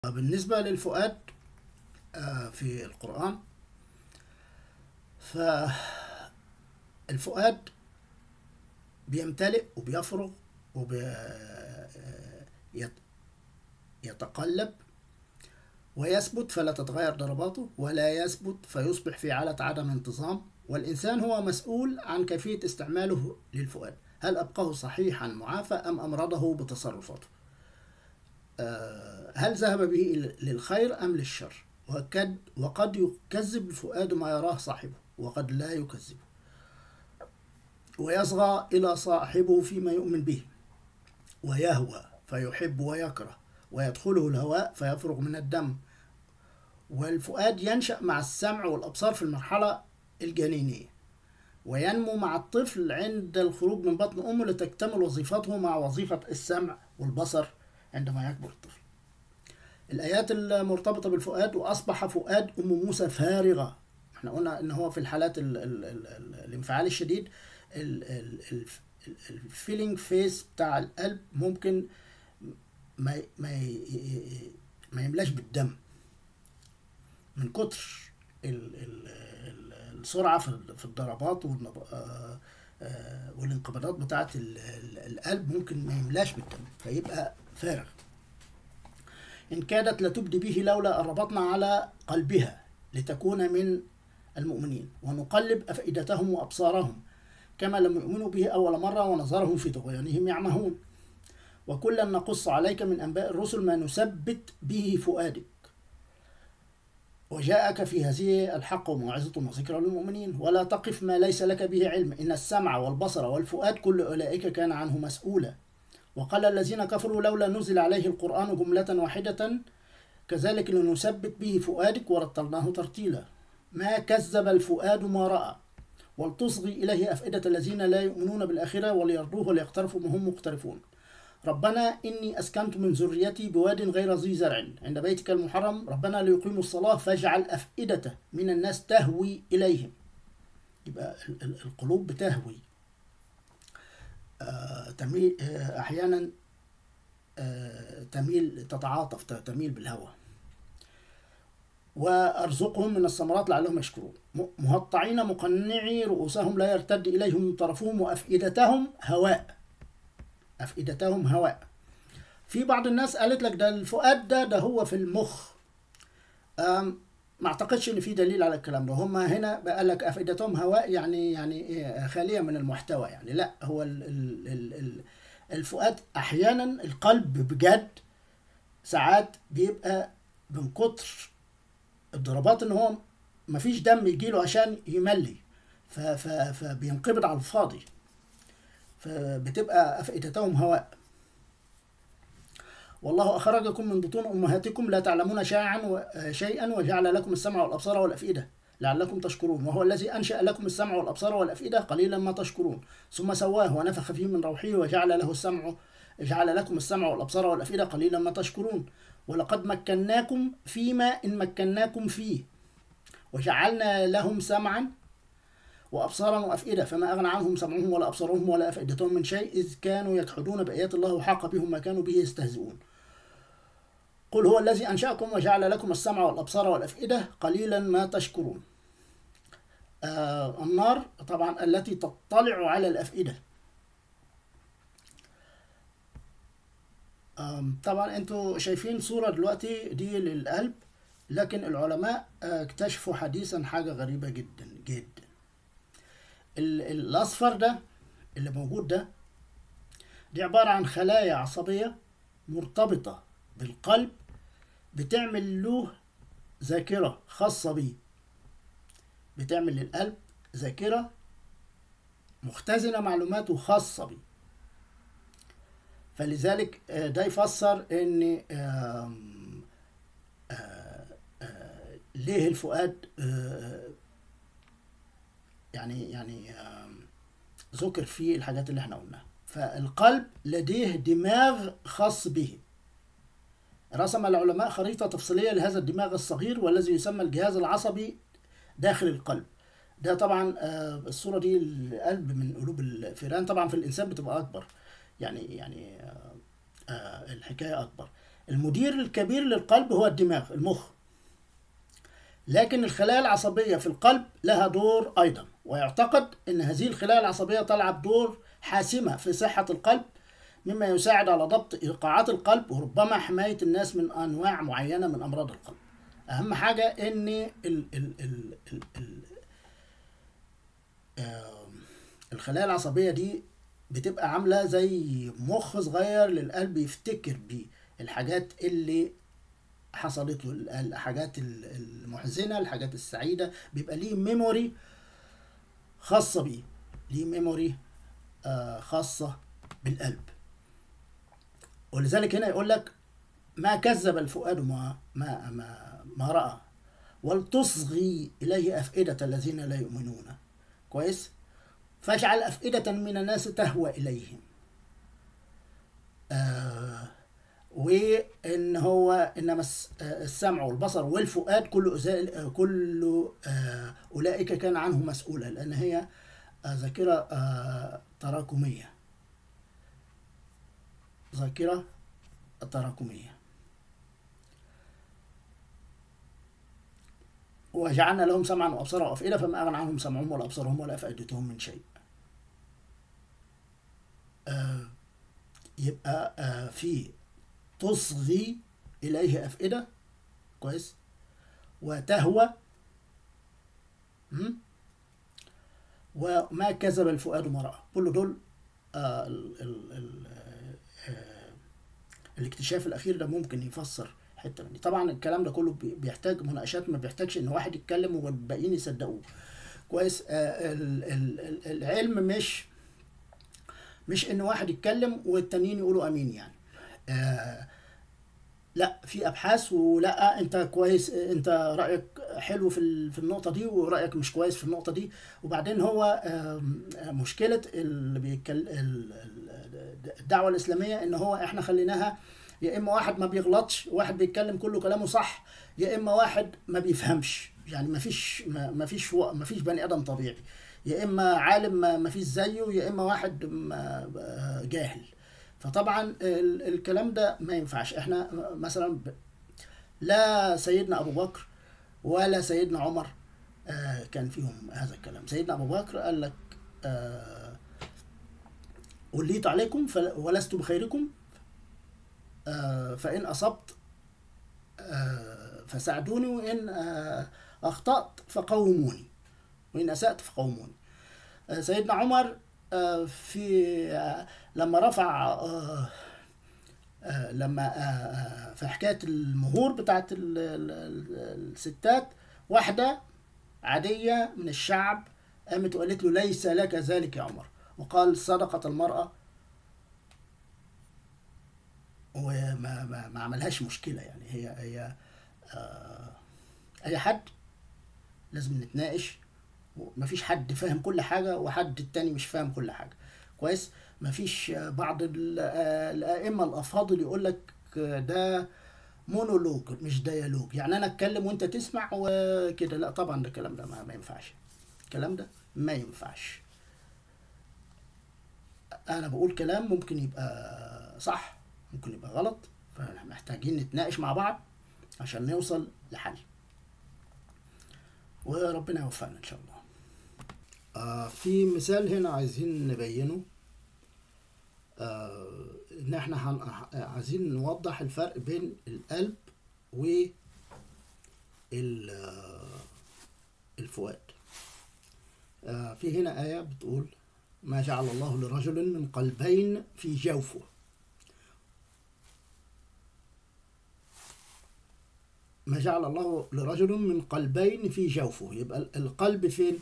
بالنسبة للفؤاد آه، في القرآن فالفؤاد بيمتلئ وبيفرغ ويتقلب ويثبت فلا تتغير ضرباته ولا يثبت فيصبح في حالة عدم انتظام والإنسان هو مسؤول عن كيفية استعماله للفؤاد هل أبقاه صحيحا معافى أم أمرضه بتصرفاته آه، هل ذهب به للخير أم للشر وقد, وقد يكذب الفؤاد ما يراه صاحبه وقد لا يكذبه ويصغى إلى صاحبه فيما يؤمن به ويهوى فيحب ويكره ويدخله الهواء فيفرغ من الدم والفؤاد ينشأ مع السمع والأبصار في المرحلة الجنينية وينمو مع الطفل عند الخروج من بطن أمه لتكتمل وظيفته مع وظيفة السمع والبصر عندما يكبر الطفل الآيات المرتبطة بالفؤاد وأصبح فؤاد أم موسى فارغة احنا قلنا ان هو في الحالات ال ال ال ال الانفعال الشديد الفيلينج فيس بتاع القلب ممكن ما ما ما يملاش بالدم من كتر ال ال السرعه في الضربات والانقباضات بتاعه القلب ممكن ما يملاش بالدم فيبقى فارغ إن كادت لتبدي به لولا أن ربطنا على قلبها لتكون من المؤمنين ونقلب أفئدتهم وأبصارهم كما لم يؤمنوا به أول مرة ونظرهم في طغيانهم يعمهون وكلا نقص عليك من أنباء الرسل ما نثبت به فؤادك وجاءك في هذه الحق وموعظة وذكرى للمؤمنين ولا تقف ما ليس لك به علم إن السمع والبصر والفؤاد كل أولئك كان عنه مسؤولا وقال الذين كفروا لولا نزل عليه القرآن جملة واحدة كذلك لنثبت به فؤادك ورتلناه ترتيلا ما كذب الفؤاد ما رأى ولتصغي إليه أفئدة الذين لا يؤمنون بالآخرة وليرضوه وليقترفوا ما هم مقترفون ربنا إني أسكنت من ذريتي بواد غير ذي زرع عند بيتك المحرم ربنا ليقيموا الصلاة فاجعل أفئدة من الناس تهوي إليهم يبقى القلوب بتهوي آه تميل آه أحيانا آه تميل تتعاطف تميل بالهوى وارزقهم من الثمرات لعلهم يشكرون مهطعين مقنعي رؤوسهم لا يرتد اليهم طرفهم وافئدتهم هواء افئدتهم هواء في بعض الناس قالت لك ده الفؤاد ده ده هو في المخ أم ما اعتقدش ان في دليل على الكلام ده هم هنا بقى لك افئدتهم هواء يعني يعني خاليه من المحتوى يعني لا هو ال ال ال ال الفؤاد احيانا القلب بجد ساعات بيبقى من كتر الضربات ان هو مفيش دم يجيله عشان يملي فبينقبض على الفاضي فبتبقى أفئدتهم هواء والله أخرجكم من بطون أمهاتكم لا تعلمون شيئا شيئا وجعل لكم السمع والأبصار والأفئدة لعلكم تشكرون وهو الذي أنشأ لكم السمع والأبصار والأفئدة قليلا ما تشكرون ثم سواه ونفخ فيه من روحه وجعل له السمع جعل لكم السمع والأبصار والأفئدة قليلا ما تشكرون ولقد مكناكم فيما إن مكناكم فيه وجعلنا لهم سمعا وأبصارا وأفئدة فما أغنى عنهم سمعهم ولا أبصارهم ولا أفئدتهم من شيء إذ كانوا يجحدون بآيات الله وحاق بهم ما كانوا به يستهزئون قل هو الذي أنشأكم وجعل لكم السمع والأبصار والأفئدة قليلا ما تشكرون آه النار طبعا التي تطلع على الأفئدة طبعا انتوا شايفين صورة دلوقتي دي للقلب لكن العلماء اكتشفوا حديثا حاجة غريبة جدا جدا الأصفر ده اللي موجود ده دي عبارة عن خلايا عصبية مرتبطة بالقلب بتعمل له ذاكرة خاصة بيه بتعمل للقلب ذاكرة مختزنة معلوماته خاصة بيه فلذلك ده يفسر ان ليه الفؤاد يعني يعني ذكر فيه الحاجات اللي احنا قلناها فالقلب لديه دماغ خاص به رسم العلماء خريطة تفصيلية لهذا الدماغ الصغير والذي يسمى الجهاز العصبي داخل القلب ده طبعا الصورة دي القلب من قلوب الفئران طبعا في الإنسان بتبقى أكبر يعني يعني الحكاية أكبر المدير الكبير للقلب هو الدماغ المخ لكن الخلايا العصبية في القلب لها دور أيضا ويعتقد أن هذه الخلايا العصبية تلعب دور حاسمة في صحة القلب مما يساعد على ضبط إيقاعات القلب وربما حماية الناس من أنواع معينة من أمراض القلب أهم حاجة أن ال ال ال ال ال آم، الخلايا العصبية دي بتبقى عاملة زي مخ صغير للقلب يفتكر بيه الحاجات اللي حصلت له ال- الحاجات ال- المحزنة الحاجات السعيدة بيبقى ليه ميموري خاصة بيه ليه ميموري آه خاصة بالقلب ولذلك هنا يقول لك ما كذب الفؤاد ما ما ما, ما رأى ولتصغي إليه أفئدة الذين لا يؤمنون كويس فاجعل أفئدة من الناس تهوى إليهم آه وان هو انما الس- آه، السمع والبصر والفؤاد كل أزا- آه، كل آه، اولئك كان عنه مسؤولا لان هي آه، ذاكره آه، تراكميه ذاكره تراكميه وجعلنا لهم سمعا وابصارا وافئده فما اغنى عنهم سمعهم ولا ابصارهم ولا افئدتهم من شيء آه، يبقى آه، في تصغي إليه أفئدة كويس وتهوى م? وما كذب الفؤاد ما رأى كل دول آه ال ال ال آه الاكتشاف الأخير ده ممكن يفسر حتة من دي طبعا الكلام ده كله بي- بيحتاج مناقشات ما بيحتاجش ان واحد يتكلم والباقيين يصدقوه كويس آه ال ال ال العلم مش مش ان واحد يتكلم والتانيين يقولوا امين يعني آه لا في ابحاث ولا انت كويس انت رايك حلو في ال- في النقطه دي ورايك مش كويس في النقطه دي وبعدين هو آم، آه، مشكله اللي بيتكلم الدعوه الاسلاميه ان هو احنا خليناها يا اما واحد ما بيغلطش واحد بيتكلم كله كلامه صح يا اما واحد ما بيفهمش يعني ما فيش ما ما فيش ما فيش بني ادم طبيعي يا اما عالم ما ما فيش زيه يا اما واحد ما- آه، جاهل فطبعا ال- الكلام ده ما ينفعش احنا مثلا ب- لا سيدنا ابو بكر ولا سيدنا عمر آه، كان فيهم هذا الكلام سيدنا ابو بكر قال لك آه، وليت عليكم فل- ولست بخيركم آه، فان اصبت آه، فساعدوني وان آه، اخطات فقوموني وان اسات فقوموني آه، سيدنا عمر آه، في آه، لما رفع آه، آه، لما آه، آه، في حكاية المهور بتاعت ال- ال- ال- الستات واحدة عادية من الشعب قامت وقالت له ليس لك ذلك يا عمر وقال صدقت المرأة وما ما, ما عملهاش مشكلة يعني هي هي آه، أي حد لازم نتناقش مفيش حد فاهم كل حاجة وحد التاني مش فاهم كل حاجة كويس مفيش آه، بعض ال- آه، الأئمة الأفاضل يقول لك آه، ده مونولوج مش ديالوج يعني أنا أتكلم وأنت تسمع وكده لا طبعا ده الكلام ده ما, ما ينفعش الكلام ده ما ينفعش أنا بقول كلام ممكن يبقى صح ممكن يبقى غلط فمحتاجين نتناقش مع بعض عشان نوصل لحل وربنا يوفقنا ان شاء الله آه في مثال هنا عايزين نبينه آه ان احنا هن... عايزين نوضح الفرق بين القلب و ال- آه، الفؤاد آه في هنا آية بتقول ما جعل الله لرجل من قلبين في جوفه ما جعل الله لرجل من قلبين في جوفه يبقى ال- القلب فين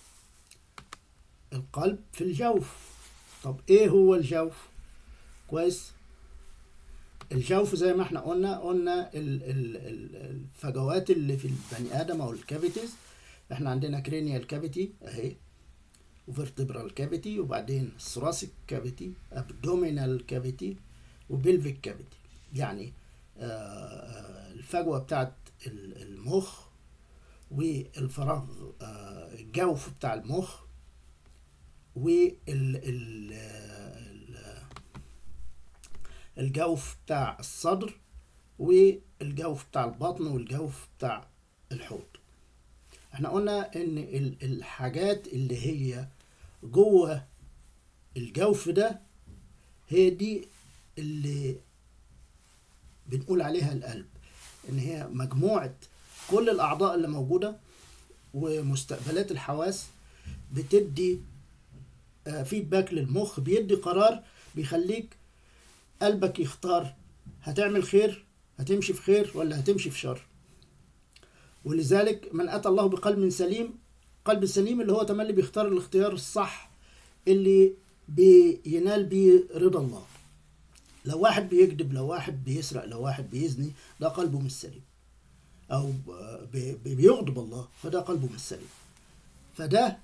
القلب في الجوف طب ايه هو الجوف كويس الجوف زي ما احنا قلنا قلنا ال- ال- ال- الفجوات اللي في البني ادم او الكافيتيز احنا عندنا كرينيال كافيتي اهي وفيرتبرال كافيتي وبعدين ثراسيك كافيتي ابدومينال كافيتي وبلفيك كافيتي يعني آه، الفجوه بتاعت ال- المخ والفراغ آه، الجوف بتاع المخ وال ال- ال- الجوف بتاع الصدر والجوف بتاع البطن والجوف بتاع الحوض احنا قلنا ان ال- الحاجات اللي هي جوه الجوف ده هي دي اللي بنقول عليها القلب ان هي مجموعة كل الاعضاء اللي موجودة ومستقبلات الحواس بتدي فيدباك للمخ بيدي قرار بيخليك قلبك يختار هتعمل خير هتمشي في خير ولا هتمشي في شر ولذلك من اتى الله بقلب سليم قلب السليم اللي هو تملي بيختار الاختيار الصح اللي بينال بيه رضا الله لو واحد بيكذب لو واحد بيسرق لو واحد بيزني ده قلبه مش سليم او بي- بي- بيغضب الله فده قلبه مش سليم فده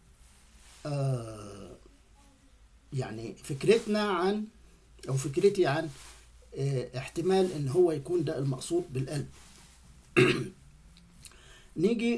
آه يعني فكرتنا عن او فكرتي عن آه احتمال ان هو يكون ده المقصود بالقلب نيجي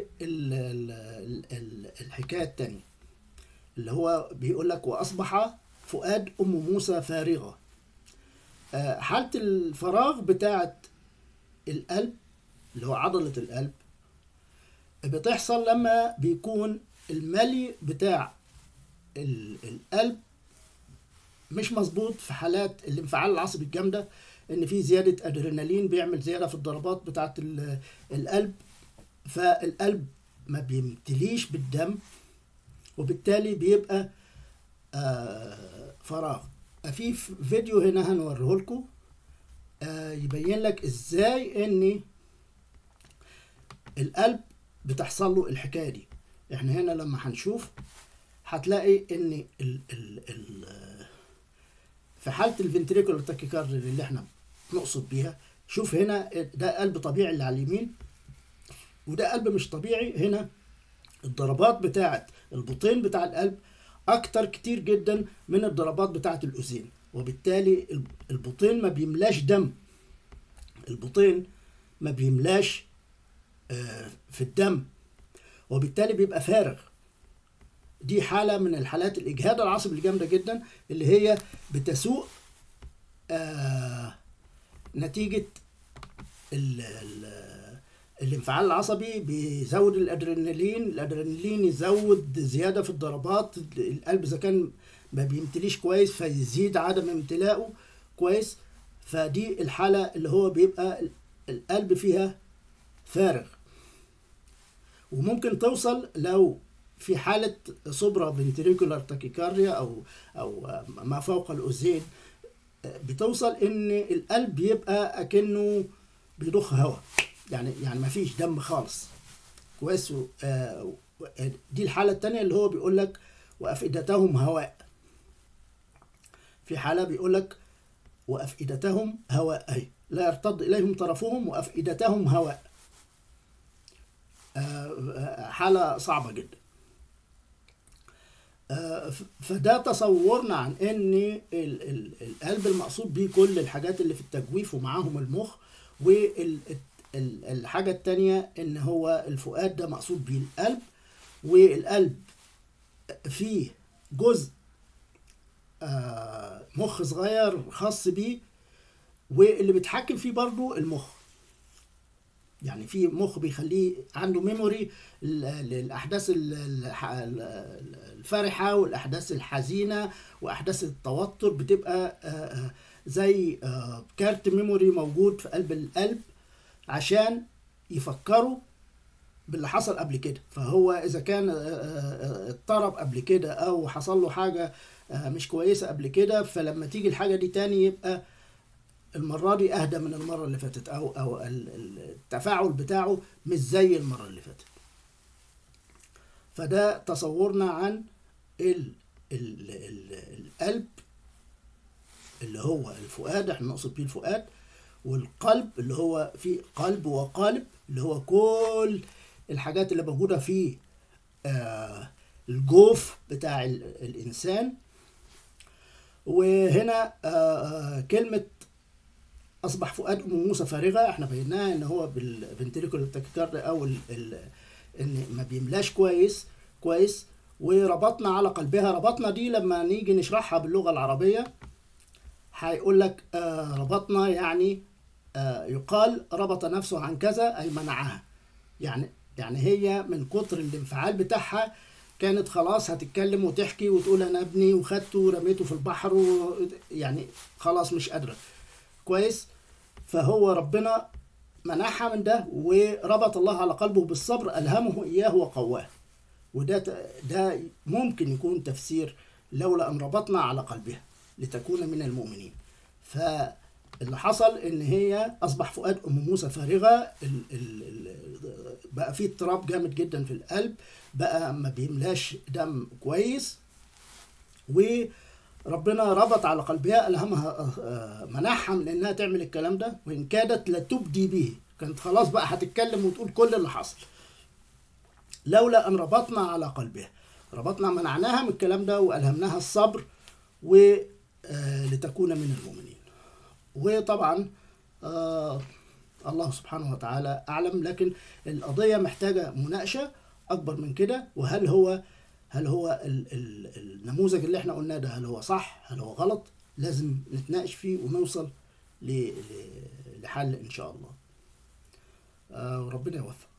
للحكايه الثانيه اللي هو بيقول لك واصبح فؤاد ام موسى فارغه آه، حاله الفراغ بتاعه القلب اللي هو عضله القلب بتحصل لما بيكون الملي بتاع ال- القلب مش مظبوط في حالات الانفعال العصبي الجامده ان في زياده ادرينالين بيعمل زياده في الضربات بتاعه ال- القلب فالقلب ما بيمتليش بالدم وبالتالي بيبقى آه فراغ في ف- فيديو هنا هنوريه لكم آه يبين لك ازاي ان القلب بتحصل له الحكايه دي احنا هنا لما هنشوف هتلاقي ان ال ال ال في حاله الفنتريكولار تاكيكارديا اللي احنا نقصد بيها شوف هنا ده قلب طبيعي اللي على اليمين وده قلب مش طبيعي هنا الضربات بتاعه البطين بتاع القلب اكتر كتير جدا من الضربات بتاعه الاذين وبالتالي الب- البطين ما بيملاش دم البطين ما بيملاش آه، في الدم وبالتالي بيبقى فارغ دي حالة من الحالات الإجهاد العصبي الجامدة جدا اللي هي بتسوء آه نتيجة ال ال الانفعال العصبي بيزود الادرينالين الادرينالين يزود زيادة في الضربات القلب اذا كان ما بيمتليش كويس فيزيد عدم امتلاءه كويس فدي الحالة اللي هو بيبقى القلب فيها فارغ وممكن توصل لو في حالة سوبرا فنتريكولار تاكيكارديا أو أو ما فوق الأذين بتوصل إن القلب يبقى أكنه بيضخ هواء يعني يعني ما فيش دم خالص كويس و- آه، دي الحالة التانية اللي هو بيقول لك وأفئدتهم هواء في حالة بيقول لك وأفئدتهم هواء أي لا يرتد إليهم طرفهم وأفئدتهم هواء آه، حالة صعبة جدا آه، ف- فده تصورنا عن ان ال- ال- القلب المقصود بيه كل الحاجات اللي في التجويف ومعاهم المخ والحاجة التانية ان هو الفؤاد ده مقصود بيه القلب والقلب فيه جزء آه، مخ صغير خاص بيه واللي بيتحكم فيه برضو المخ يعني في مخ بيخليه عنده ميموري للاحداث ال- الح- ال- الفرحه والاحداث الحزينه واحداث التوتر بتبقى آه، آه، زي آه، كارت ميموري موجود في قلب القلب عشان يفكروا باللي حصل قبل كده فهو اذا كان آه، آه، آه، اضطرب قبل كده او حصل له حاجه آه، مش كويسه قبل كده فلما تيجي الحاجه دي تاني يبقى المرة دي أهدى من المرة اللي فاتت أو أو ال- ال- التفاعل بتاعه مش زي المرة اللي فاتت. فده تصورنا عن ال ال ال القلب اللي هو الفؤاد احنا نقصد بيه الفؤاد والقلب اللي هو فيه قلب وقالب اللي هو كل الحاجات اللي موجودة في آه الجوف بتاع ال- الإنسان وهنا آه آه كلمة اصبح فؤاد ام موسى فارغه احنا بيناها ان هو بالفنتريكولار تاكيكارد او ال ال ان ما بيملاش كويس كويس وربطنا على قلبها ربطنا دي لما نيجي نشرحها باللغه العربيه هيقول لك آه ربطنا يعني آه، يقال ربط نفسه عن كذا أي منعها يعني يعني هي من كتر الانفعال بتاعها كانت خلاص هتتكلم وتحكي وتقول انا ابني وخدته ورميته في البحر و... يعني خلاص مش قادره كويس فهو ربنا منعها من ده وربط الله على قلبه بالصبر الهمه اياه وقواه وده ت- ده ممكن يكون تفسير لولا ان ربطنا على قلبها لتكون من المؤمنين فاللي حصل ان هي اصبح فؤاد ام موسى فارغه ال ال ال بقى فيه اضطراب جامد جدا في القلب بقى ما بيملاش دم كويس وربنا ربط على قلبها الهمها آه، منعها من انها تعمل الكلام ده وان كادت لتبدي به كانت خلاص بقى هتتكلم وتقول كل اللي حصل لولا ان ربطنا على قلبها ربطنا منعناها من الكلام ده والهمناها الصبر ولتكون من المؤمنين وطبعا آه الله سبحانه وتعالى اعلم لكن القضيه محتاجه مناقشه اكبر من كده وهل هو هل هو ال ال النموذج اللي احنا قلناه ده هل هو صح هل هو غلط لازم نتناقش فيه ونوصل ل- ل- لحل ان شاء الله آه وربنا يوفق